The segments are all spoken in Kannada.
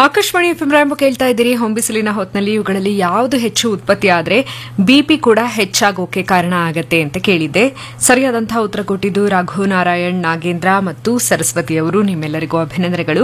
ಆಕಾಶವಾಣಿ ಎಫ್ ರಾಂಬ ಕೇಳ್ತಾ ಇದ್ದೀರಿ ಹೊಂಬಿಸಿಲಿನ ಹೊತ್ನಲ್ಲಿ ಇವುಗಳಲ್ಲಿ ಯಾವುದು ಹೆಚ್ಚು ಉತ್ಪತ್ತಿ ಆದರೆ ಬಿಪಿ ಕೂಡ ಹೆಚ್ಚಾಗೋಕೆ ಕಾರಣ ಆಗತ್ತೆ ಅಂತ ಕೇಳಿದ್ದೆ ಸರಿಯಾದಂತಹ ಉತ್ತರ ಕೊಟ್ಟಿದ್ದು ರಘು ನಾರಾಯಣ್ ನಾಗೇಂದ್ರ ಮತ್ತು ಸರಸ್ವತಿ ಅವರು ನಿಮ್ಮೆಲ್ಲರಿಗೂ ಅಭಿನಂದನೆಗಳು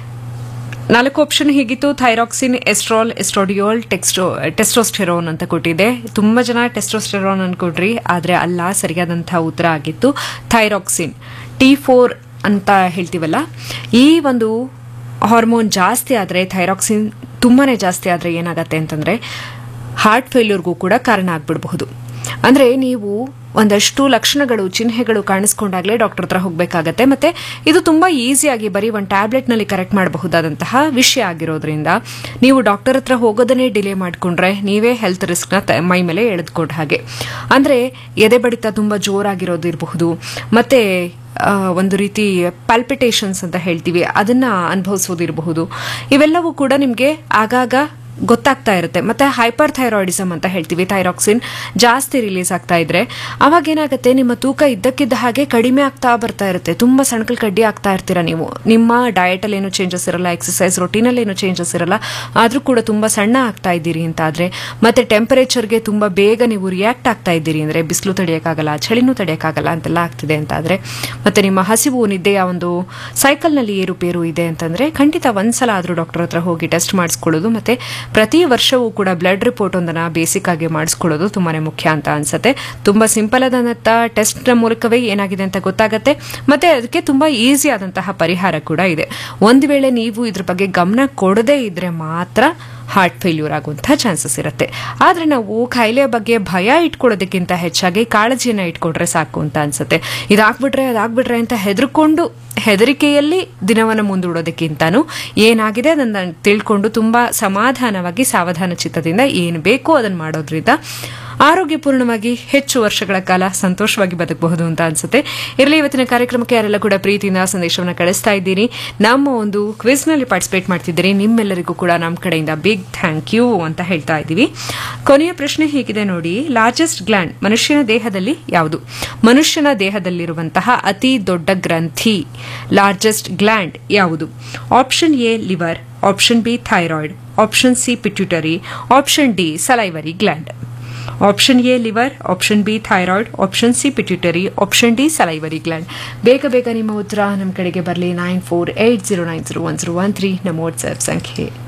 ನಾಲ್ಕು ಆಪ್ಷನ್ ಹೀಗಿತ್ತು ಥೈರಾಕ್ಸಿನ್ ಎಸ್ಟ್ರಾಲ್ ಎಸ್ಟ್ರೋಡಿಯೋಲ್ ಟೆಕ್ಸ್ಟೋ ಟೆಸ್ಟೋಸ್ಟೆರೋನ್ ಅಂತ ಕೊಟ್ಟಿದೆ ತುಂಬಾ ಜನ ಟೆಸ್ಟೋಸ್ಟೆರೋನ್ ಅನ್ಕೊಡ್ರಿ ಆದರೆ ಅಲ್ಲ ಸರಿಯಾದಂತಹ ಉತ್ತರ ಆಗಿತ್ತು ಥೈರಾಕ್ಸಿನ್ ಟಿ ಫೋರ್ ಅಂತ ಹೇಳ್ತೀವಲ್ಲ ಈ ಒಂದು ಹಾರ್ಮೋನ್ ಜಾಸ್ತಿ ಆದರೆ ಥೈರಾಕ್ಸಿನ್ ತುಂಬಾ ಜಾಸ್ತಿ ಆದರೆ ಏನಾಗತ್ತೆ ಅಂತಂದರೆ ಹಾರ್ಟ್ ಫೇಲ್ಯೂರ್ಗೂ ಕೂಡ ಕಾರಣ ಆಗ್ಬಿಡಬಹುದು ಅಂದರೆ ನೀವು ಒಂದಷ್ಟು ಲಕ್ಷಣಗಳು ಚಿಹ್ನೆಗಳು ಕಾಣಿಸ್ಕೊಂಡಾಗಲೇ ಡಾಕ್ಟರ್ ಹತ್ರ ಹೋಗಬೇಕಾಗತ್ತೆ ಮತ್ತೆ ಇದು ತುಂಬಾ ಈಸಿಯಾಗಿ ಬರೀ ಒಂದು ಟ್ಯಾಬ್ಲೆಟ್ನಲ್ಲಿ ಕರೆಕ್ಟ್ ಮಾಡಬಹುದಾದಂತಹ ವಿಷಯ ಆಗಿರೋದ್ರಿಂದ ನೀವು ಡಾಕ್ಟರ್ ಹತ್ರ ಹೋಗೋದನ್ನೇ ಡಿಲೇ ಮಾಡಿಕೊಂಡ್ರೆ ನೀವೇ ಹೆಲ್ತ್ ರಿಸ್ಕ್ನ ಮೈ ಮೇಲೆ ಎಳೆದುಕೊಂಡ ಹಾಗೆ ಅಂದರೆ ಎದೆ ಬಡಿತ ತುಂಬ ಜೋರಾಗಿರೋದು ಇರಬಹುದು ಮತ್ತೆ ಆ, ಒಂದು ರೀತಿ ಪಾಲ್ಪಿಟೇಷನ್ಸ್ ಅಂತ ಹೇಳ್ತೀವಿ ಅದನ್ನ ಅನುಭವಿಸೋದಿರಬಹುದು ಇವೆಲ್ಲವೂ ಕೂಡ ನಿಮಗೆ ಆಗಾಗ ಗೊತ್ತಾಗ್ತಾ ಇರುತ್ತೆ ಮತ್ತೆ ಹೈಪರ್ ಥೈರಾಯ್ಡಿಸಮ್ ಅಂತ ಹೇಳ್ತೀವಿ ಥೈರಾಕ್ಸಿನ್ ಜಾಸ್ತಿ ರಿಲೀಸ್ ಆಗ್ತಾ ಇದ್ರೆ ಅವಾಗ ಏನಾಗುತ್ತೆ ನಿಮ್ಮ ತೂಕ ಇದ್ದಕ್ಕಿದ್ದ ಹಾಗೆ ಕಡಿಮೆ ಆಗ್ತಾ ಬರ್ತಾ ಇರುತ್ತೆ ತುಂಬಾ ಸಣ್ಕಲ್ ಕಡ್ಡಿ ಆಗ್ತಾ ಇರ್ತೀರಾ ನೀವು ನಿಮ್ಮ ಡಯಟ್ ಅಲ್ಲಿ ಏನು ಚೇಂಜಸ್ ಇರಲ್ಲ ಎಕ್ಸಸೈಸ್ ರೊಟೀನಲ್ಲಿ ಏನು ಚೇಂಜಸ್ ಇರಲ್ಲ ಆದ್ರೂ ಕೂಡ ತುಂಬಾ ಸಣ್ಣ ಆಗ್ತಾ ಇದ್ದೀರಿ ಅಂತ ಆದ್ರೆ ಮತ್ತೆ ಟೆಂಪರೇಚರ್ಗೆ ತುಂಬಾ ಬೇಗ ನೀವು ರಿಯಾಕ್ಟ್ ಆಗ್ತಾ ಇದ್ದೀರಿ ಅಂದ್ರೆ ಬಿಸಿಲು ತಡೆಯೋಕ್ಕಾಗಲ್ಲ ಚಳಿನೂ ತಡೆಯೋಕ್ಕಾಗಲ್ಲ ಅಂತೆಲ್ಲ ಆಗ್ತಿದೆ ಅಂತ ಆದ್ರೆ ಮತ್ತೆ ನಿಮ್ಮ ಹಸಿವು ನಿದ್ದೆಯ ಒಂದು ಸೈಕಲ್ನಲ್ಲಿ ಏರುಪೇರು ಇದೆ ಅಂತಂದ್ರೆ ಖಂಡಿತ ಒಂದ್ಸಲ ಆದ್ರೂ ಡಾಕ್ಟರ್ ಹತ್ರ ಹೋಗಿ ಟೆಸ್ಟ್ ಮಾಡಿಸ್ಕೊಳ್ಳೋದು ಮತ್ತೆ ಪ್ರತಿ ವರ್ಷವೂ ಕೂಡ ಬ್ಲಡ್ ರಿಪೋರ್ಟ್ ಒಂದನ್ನ ಬೇಸಿಕ್ ಆಗಿ ಮಾಡಿಸ್ಕೊಳ್ಳೋದು ತುಂಬಾನೇ ಮುಖ್ಯ ಅಂತ ಅನ್ಸುತ್ತೆ ತುಂಬಾ ಸಿಂಪಲ್ ಆದಂತ ಟೆಸ್ಟ್ ಮೂಲಕವೇ ಏನಾಗಿದೆ ಅಂತ ಗೊತ್ತಾಗತ್ತೆ ಮತ್ತೆ ಅದಕ್ಕೆ ತುಂಬಾ ಈಸಿ ಆದಂತಹ ಪರಿಹಾರ ಕೂಡ ಇದೆ ಒಂದು ವೇಳೆ ನೀವು ಇದ್ರ ಬಗ್ಗೆ ಗಮನ ಕೊಡದೇ ಇದ್ರೆ ಮಾತ್ರ ಹಾರ್ಟ್ ಫೇಲ್ಯೂರ್ ಆಗುವಂತಹ ಚಾನ್ಸಸ್ ಇರುತ್ತೆ ಆದ್ರೆ ನಾವು ಕಾಯಿಲೆಯ ಬಗ್ಗೆ ಭಯ ಇಟ್ಕೊಳ್ಳೋದಕ್ಕಿಂತ ಹೆಚ್ಚಾಗಿ ಕಾಳಜಿಯನ್ನ ಇಟ್ಕೊಂಡ್ರೆ ಸಾಕು ಅಂತ ಅನ್ಸುತ್ತೆ ಇದಾಗ್ಬಿಟ್ರೆ ಅದಾಗ್ಬಿಟ್ರೆ ಅಂತ ಹೆದರ್ಕೊಂಡು ಹೆದರಿಕೆಯಲ್ಲಿ ದಿನವನ್ನು ಮುಂದೂಡೋದಕ್ಕಿಂತಾನು ಏನಾಗಿದೆ ಅದನ್ನ ತಿಳ್ಕೊಂಡು ತುಂಬಾ ಸಮಾಧಾನವಾಗಿ ಸಾವಧಾನ ಚಿತ್ತದಿಂದ ಏನು ಬೇಕೋ ಅದನ್ನ ಮಾಡೋದ್ರಿಂದ ಆರೋಗ್ಯಪೂರ್ಣವಾಗಿ ಹೆಚ್ಚು ವರ್ಷಗಳ ಕಾಲ ಸಂತೋಷವಾಗಿ ಬದುಕಬಹುದು ಅಂತ ಅನ್ಸುತ್ತೆ ಇರಲಿ ಇವತ್ತಿನ ಕಾರ್ಯಕ್ರಮಕ್ಕೆ ಯಾರೆಲ್ಲ ಕೂಡ ಪ್ರೀತಿಯಿಂದ ಸಂದೇಶವನ್ನು ಕಳಿಸ್ತಾ ಇದ್ದೀನಿ ನಮ್ಮ ಒಂದು ಕ್ವಿಸ್ನಲ್ಲಿ ಪಾರ್ಟಿಸಿಪೇಟ್ ಮಾಡ್ತಿದ್ದೀರಿ ನಿಮ್ಮೆಲ್ಲರಿಗೂ ಕೂಡ ನಮ್ಮ ಕಡೆಯಿಂದ ಬಿಗ್ ಥ್ಯಾಂಕ್ ಯು ಅಂತ ಹೇಳ್ತಾ ಇದ್ದೀವಿ ಕೊನೆಯ ಪ್ರಶ್ನೆ ಹೀಗಿದೆ ನೋಡಿ ಲಾರ್ಜೆಸ್ಟ್ ಗ್ಲ್ಯಾಂಡ್ ಮನುಷ್ಯನ ದೇಹದಲ್ಲಿ ಯಾವುದು ಮನುಷ್ಯನ ದೇಹದಲ್ಲಿರುವಂತಹ ಅತಿ ದೊಡ್ಡ ಗ್ರಂಥಿ ಲಾರ್ಜೆಸ್ಟ್ ಗ್ಲ್ಯಾಂಡ್ ಯಾವುದು option A liver option B thyroid option C pituitary option D salivary gland option A liver option B thyroid option C pituitary option D salivary gland ಬೇಗ ಬೇಗ ನಿಮ್ಮ ಉತ್ತರ ನಮ್ಮ ಕಡೆಗೆ ಬರಲಿ nine four eight zero nine zero one zero one three ನಮ್ಮ ವಾಟ್ಸ್ಆಪ್ ಸಂಖ್ಯೆ